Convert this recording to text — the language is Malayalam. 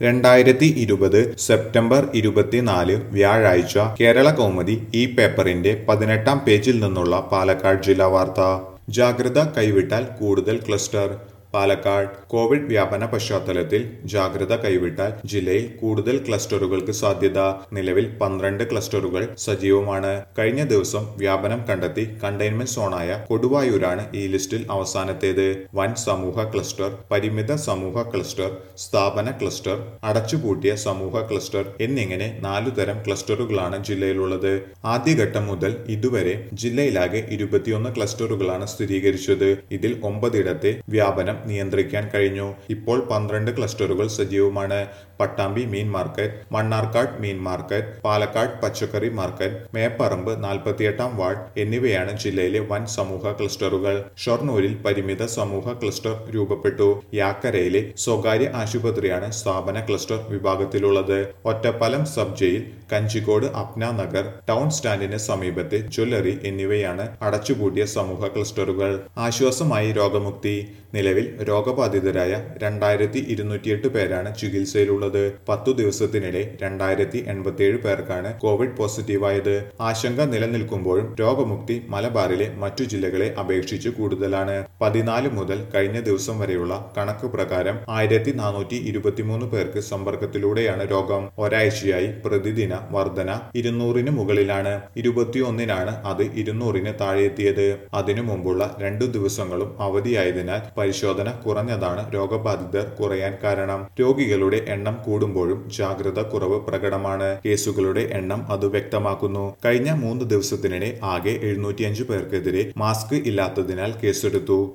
രണ്ടായിരത്തി ഇരുപത് സെപ്റ്റംബർ ഇരുപത്തിനാല് വ്യാഴാഴ്ച കേരള കൗമുദി ഈ പേപ്പറിന്റെ പതിനെട്ടാം പേജിൽ നിന്നുള്ള പാലക്കാട് ജില്ലാ വാർത്ത ജാഗ്രത കൈവിട്ടാൽ കൂടുതൽ ക്ലസ്റ്റർ പാലക്കാട് കോവിഡ് വ്യാപന പശ്ചാത്തലത്തിൽ ജാഗ്രത കൈവിട്ടാൽ ജില്ലയിൽ കൂടുതൽ ക്ലസ്റ്ററുകൾക്ക് സാധ്യത നിലവിൽ പന്ത്രണ്ട് ക്ലസ്റ്ററുകൾ സജീവമാണ് കഴിഞ്ഞ ദിവസം വ്യാപനം കണ്ടെത്തി കണ്ടെയ്ൻമെന്റ് സോണായ കൊടുവായൂരാണ് ഈ ലിസ്റ്റിൽ അവസാനത്തേത് വൻ സമൂഹ ക്ലസ്റ്റർ പരിമിത സമൂഹ ക്ലസ്റ്റർ സ്ഥാപന ക്ലസ്റ്റർ അടച്ചുപൂട്ടിയ സമൂഹ ക്ലസ്റ്റർ എന്നിങ്ങനെ നാലു തരം ക്ലസ്റ്ററുകളാണ് ജില്ലയിലുള്ളത് ആദ്യഘട്ടം മുതൽ ഇതുവരെ ജില്ലയിലാകെ ഇരുപത്തിയൊന്ന് ക്ലസ്റ്ററുകളാണ് സ്ഥിരീകരിച്ചത് ഇതിൽ ഒമ്പതിടത്തെ വ്യാപനം നിയന്ത്രിക്കാൻ കഴിഞ്ഞു ഇപ്പോൾ പന്ത്രണ്ട് ക്ലസ്റ്ററുകൾ സജീവമാണ് പട്ടാമ്പി മീൻ മാർക്കറ്റ് മണ്ണാർക്കാട് മീൻ മാർക്കറ്റ് പാലക്കാട് പച്ചക്കറി മാർക്കറ്റ് മേപ്പറമ്പ് നാൽപ്പത്തിയെട്ടാം വാർഡ് എന്നിവയാണ് ജില്ലയിലെ വൻ സമൂഹ ക്ലസ്റ്ററുകൾ ഷൊർണൂരിൽ പരിമിത സമൂഹ ക്ലസ്റ്റർ രൂപപ്പെട്ടു യാക്കരയിലെ സ്വകാര്യ ആശുപത്രിയാണ് സ്ഥാപന ക്ലസ്റ്റർ വിഭാഗത്തിലുള്ളത് Ottapalam sub jail Kanjikode Apna Nagar town സ്റ്റാൻഡിന് സമീപത്തെ ജ്വല്ലറി എന്നിവയാണ് അടച്ചുപൂട്ടിയ സമൂഹ ക്ലസ്റ്ററുകൾ ആശ്വാസമായി രോഗമുക്തി നിലവിൽ രോഗബാധിതരായ രണ്ടായിരത്തി ഇരുന്നൂറ്റിയെട്ട് പേരാണ് ചികിത്സയിലുള്ളത് പത്തു ദിവസത്തിനിടെ രണ്ടായിരത്തി എൺപത്തിയേഴ് പേർക്കാണ് കോവിഡ് പോസിറ്റീവായത് ആശങ്ക നിലനിൽക്കുമ്പോഴും രോഗമുക്തി മലബാറിലെ മറ്റു ജില്ലകളെ അപേക്ഷിച്ച് കൂടുതലാണ് പതിനാല് മുതൽ കഴിഞ്ഞ ദിവസം വരെയുള്ള കണക്ക് പ്രകാരം ആയിരത്തി നാനൂറ്റി ഇരുപത്തിമൂന്ന് പേർക്ക് സമ്പർക്കത്തിലൂടെയാണ് രോഗം ഒരാഴ്ചയായി പ്രതിദിന വർധന ഇരുന്നൂറിന് മുകളിലാണ് ഇരുപത്തിയൊന്നിനാണ് അത് ഇരുന്നൂറിന് താഴെയെത്തിയത് അതിനു മുമ്പുള്ള രണ്ടു ദിവസങ്ങളും അവധിയായതിനാൽ പരിശോധന കുറഞ്ഞതാണ് രോഗബാധിതർ കുറയാൻ കാരണം രോഗികളുടെ എണ്ണം കൂടുമ്പോഴും ജാഗ്രത കുറവ് പ്രകടമാണ് കേസുകളുടെ എണ്ണം അത് വ്യക്തമാക്കുന്നു കഴിഞ്ഞ മൂന്ന് ദിവസത്തിനിടെ ആകെ എഴുന്നൂറ്റിയഞ്ച് പേർക്കെതിരെ മാസ്ക് ഇല്ലാത്തതിനാൽ കേസെടുത്തു